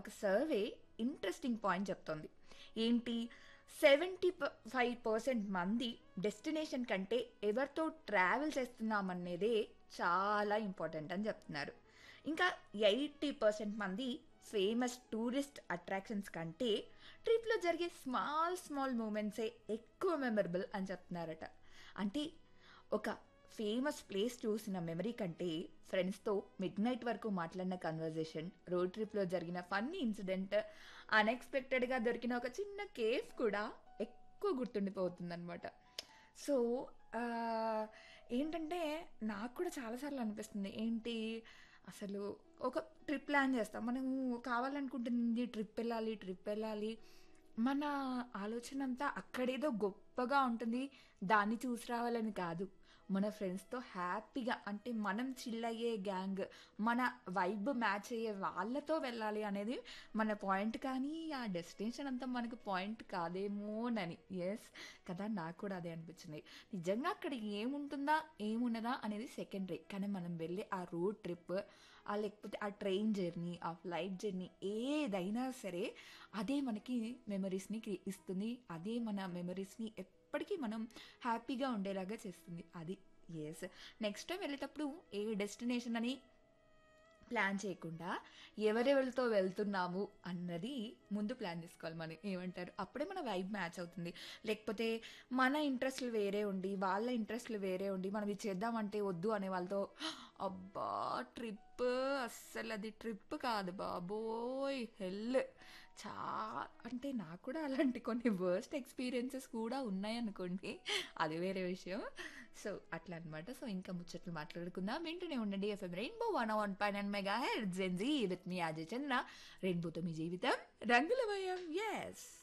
ఒక survey interesting point చెప్తోంది ఏంటి సెవెంటీ ఫైవ్ పర్సెంట్ మంది డెస్టినేషన్ కంటే ఎవరితో ట్రావెల్ చేస్తున్నామనేదే చాలా ఇంపార్టెంట్ అని చెప్తున్నారు ఇంకా ఎయిటీ పర్సెంట్ మంది ఫేమస్ టూరిస్ట్ అట్రాక్షన్స్ కంటే ట్రిప్లో జరిగే స్మాల్ స్మాల్ మూమెంట్సే ఎక్కువ మెమరబుల్ అని చెప్తున్నారట అంటే ఒక ఫేమస్ ప్లేస్ చూసిన మెమరీ కంటే ఫ్రెండ్స్తో మిడ్ నైట్ వరకు మాట్లాడిన కన్వర్జేషన్ రోడ్ ట్రిప్లో జరిగిన ఫన్నీ ఇన్సిడెంట్ అన్ఎక్స్పెక్టెడ్గా దొరికిన ఒక చిన్న కేఫ్ కూడా ఎక్కువ గుర్తుండిపోతుందన్నమాట సో ఆ, ఏంటంటే నాకు కూడా చాలాసార్లు అనిపిస్తుంది ఏంటి అసలు ఒక ట్రిప్ ప్లాన్ చేస్తాం మనం కావాలనుకుంటుంది ట్రిప్ వెళ్ళాలి ట్రిప్ వెళ్ళాలి మన ఆలోచన అంతా అక్కడేదో గొప్పగా ఉంటుంది దాన్ని చూసి రావాలని కాదు మన ఫ్రెండ్స్తో హ్యాపీగా అంటే మనం చిల్ అయ్యే గ్యాంగ్ మన వైబ్ మ్యాచ్ అయ్యే వాళ్ళతో వెళ్ళాలి అనేది మన పాయింట్ కానీ ఆ డెస్టినేషన్ అంతా మనకు పాయింట్ కాదేమోనని ఎస్ కదా నాకు కూడా అదే అనిపించింది నిజంగా అక్కడ ఏముంటుందా ఏమున్నదా అనేది సెకండరీ కానీ మనం వెళ్ళే ఆ రోడ్ ట్రిప్ ఆ లేకపోతే ఆ ట్రైన్ జర్నీ ఆ ఫ్లైట్ జర్నీ ఏదైనా సరే అదే మనకి మెమరీస్ని ఇస్తుంది అదే మన మెమరీస్ని ఎప్పటికీ మనం హ్యాపీగా ఉండేలాగా చేస్తుంది అది ఎస్ నెక్స్ట్ టైం వెళ్ళేటప్పుడు ఏ డెస్టినేషన్ అని ప్లాన్ చేయకుండా ఎవరెవరితో వెళ్తున్నాము అన్నది ముందు ప్లాన్ చేసుకోవాలి మనం ఏమంటారు అప్పుడే మన వైబ్ మ్యాచ్ అవుతుంది లేకపోతే మన ఇంట్రెస్ట్లు వేరే ఉండి వాళ్ళ ఇంట్రెస్ట్లు వేరే ఉండి మనం ఇది చేద్దామంటే వద్దు అనే వాళ్ళతో అబ్బా ట్రిప్ అస్సలు అది ట్రిప్ కాదు బాబోయ్ హెల్ చా అంటే నాకు కూడా అలాంటి కొన్ని వర్స్ట్ ఎక్స్పీరియన్సెస్ కూడా ఉన్నాయనుకోండి అది వేరే విషయం సో అట్లా అనమాట సో ఇంకా ముచ్చట్లు మాట్లాడుకుందాం వింటూనే ఉండండి FM rainbow one one pine and mega head Gen Z with మీ అజయ్ చంద్ర రెయిన్బోతో మీ జీవితం రంగులమయం ఎస్